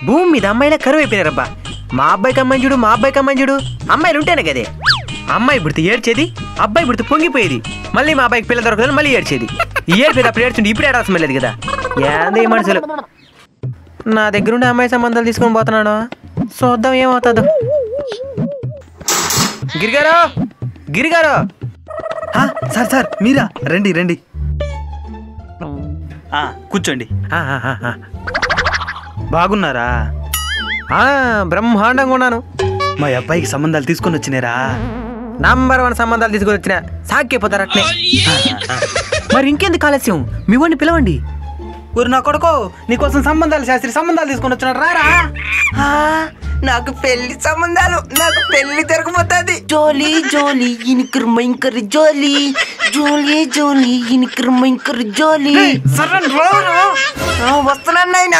భూమి మీద అమ్మాయిలే కరువు అయిపోయినారబ్బా మా అబ్బాయికి అమ్మాయి చూడు మా అబ్బాయికి అమ్మాయి చూడు అమ్మాయిలు ఉంటేనే కదే అమ్మాయి పుడితే ఏడ్చేది అబ్బాయి పుడితే పొంగిపోయేది మళ్ళీ మా అబ్బాయికి పిల్ల దొరకదని మళ్ళీ ఏడ్చేది ఈ ఏడ్చేది అప్పుడు ఏడ్చుండి ఇప్పుడు ఏడాల్సిన లేదు కదా ఏంది ఈ మనుషులు నా దగ్గర ఉండే అమ్మాయి సంబంధాలు తీసుకొని పోతున్నాడు చూద్దాం ఏమవుతుందో గిరిగారు గిరిగారు ఆ, సార్ సార్ మీరా రండి రండి ఆ, కూర్చోండి ఆ, ఆ, ఆ, ఆ. బాగున్నారా ఆ, బ్రహ్మాండంగా ఉన్నాను మా అబ్బాయికి సంబంధాలు తీసుకొని వచ్చినారా నంబర్ వన్ సంబంధాలు తీసుకొని వచ్చిన సాక్యపోతారు అట్లే మరి ఇంకెందుకు ఆలస్యం మీ వాడిని పిలవండి ఊరు నా కొడుకో నీకోసం సంబంధాలు శాస్త్రి సంబంధాలు తీసుకొని వచ్చినాడు రారా ఆ, నాకు పెళ్లి సంబంధాలు నాకు పెళ్లి జరగబోతుంది జోలీ జోలీ ఇనికర్ మైంకర్ జోలీ జోలీ జోలీ ఇనికర్ మైంకర్ జోలీ ఆ, వస్తున్నాను నాయనా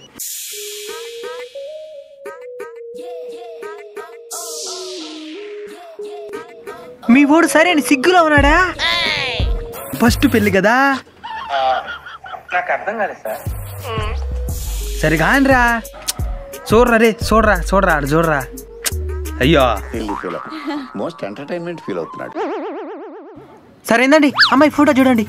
మీ వాడు సరే అని సిగ్గులో ఉన్నాడా ఫస్ట్ పెళ్లి కదా సరే కానిరా చూడరా రే చూడరా చూడరా ఆడు చూడరా అయ్యో feel feel most entertainment feel అవుతున్నాడు సరే ఏందండి అమ్మాయి ఫోటో చూడండి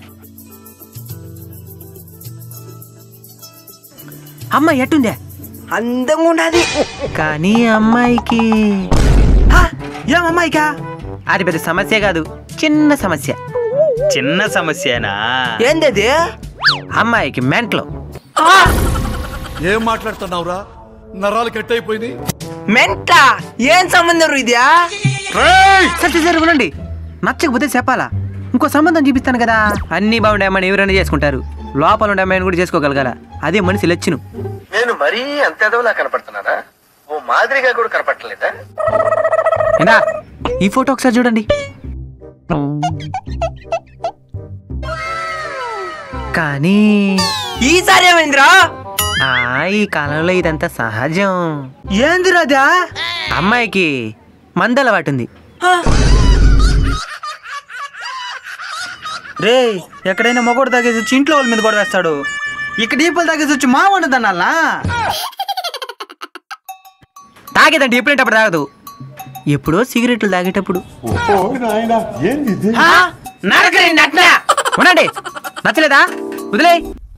అమ్మాయి ఎట్టుందే అందంగా ఉన్నది కానీ అమ్మాయికి హా, ఏం అమ్మాయికా అది పెద్ద సమస్య కాదు చిన్న సమస్య చిన్న సమస్యనా ఏందది అమ్మాయికి మెంట్లో ఏం మాట్లాడుతున్నావురా నరాలు కట్ అయిపోయింది మెంట ఏం సంబంధం ఇదా సరే సరే ఉండండి నచ్చకపోతే చెప్పాలా ఇంకో సంబంధం చూపిస్తాను కదా అన్ని బాగుండే అమ్మాయిని ఎవరైనా చేసుకుంటారు లోపల ఉండే అమ్మాయిని కూడా చేసుకోగలగాల అదే మనిషి లచ్చిను నేను మరీ అంత ఎదవలా కనపడుతున్నానా ఓ మాదిరిగా కూడా కనపడలేదా ఏందా ఈ ఫోటో ఒకసారి చూడండి కానీ ఈసారి ఏమైందిరా ఆ ఈ కాలంలో ఇదంతా సహజం ఏందిరాదా అమ్మాయికి మంద అలవాటు ఉంది రే ఎక్కడైనా మొగోడు తాగేసి వచ్చి ఇంట్లో వాళ్ళ మీద కూడా వేస్తాడు ఇక్కడ దీపాలు తాగేసి వచ్చి మా వండుదన్నా తాగేదంటే ఎప్పుడేటప్పుడు తాగదు ఎప్పుడో సిగరెట్లు తాగేటప్పుడు ఉండండి నచ్చలేదా వదిలే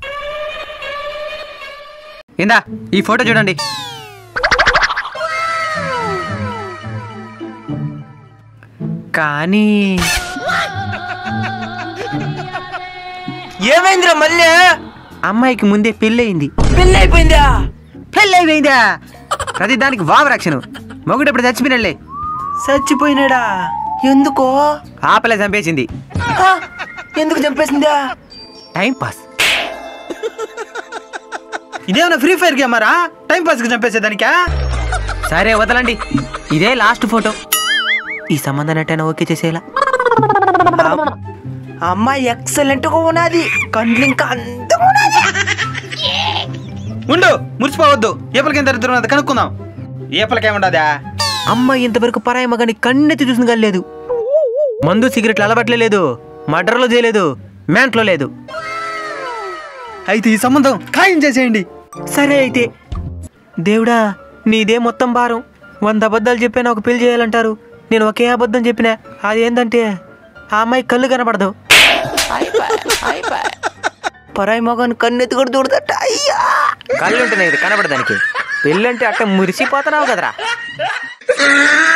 ఇందా ఈ ఫోటో చూడండి కానీ ఏమైందిరా మళ్ళీ అమ్మాయికి ముందే పెళ్ళయింది పెళ్లి అయిపోయిందా పెళ్ళైపోయిందా ప్రతి దానికి వావరాక్షను మొగుడు చచ్చిపోయినలే చచ్చిపోయినాడా ఎందుకో ఆపలే చంపేసింది ఆ, ఎందుకు చంపేసిందా టైం పాస్ ఇదేమన్నా ఫ్రీ ఫైర్ గేమరా టైం పాస్ కి చంపేసేదానికా సరే వదలండి ఇదే లాస్ట్ ఫోటో ఈ సంబంధం ఎట్టైనా ఓకే చేసేలా అమ్మాయి ఎక్సలెంట్ గా ఉన్నది కండ్లు ఇంకా అందం ఉన్నది ఉండు మురిసిపోవద్దు ఏపలకి ఎంత దరిద్రం ఉన్నది కనుక్కుందాం ఏపలకేముండదా అమ్మాయి ఇంతవరకు పరాయి మగాని కన్నెత్తి చూసిన కానీ లేదు మందు సిగరెట్లు అలవాట్లే లేదు మర్డర్లో చేయలేదు మ్యాంట్లో లేదు అయితే ఈ సంబంధం ఖాయం చేసేయండి సరే అయితే దేవుడా నీదే మొత్తం భారం వంద అబద్ధాలు చెప్పినా ఒక పెళ్లి చేయాలంటారు నేను ఒకే అబద్ధం చెప్పినా అది ఏంటంటే ఆ అమ్మాయి కళ్ళు కనపడదు పరాయి మగన్ కన్నెత్తి కూడా దూడదట అయ్యా కళ్ళు ఉంటేనే ఇది కనపడదానికి పెళ్ళంటే అట్ట మురిసిపోతున్నావు కదరా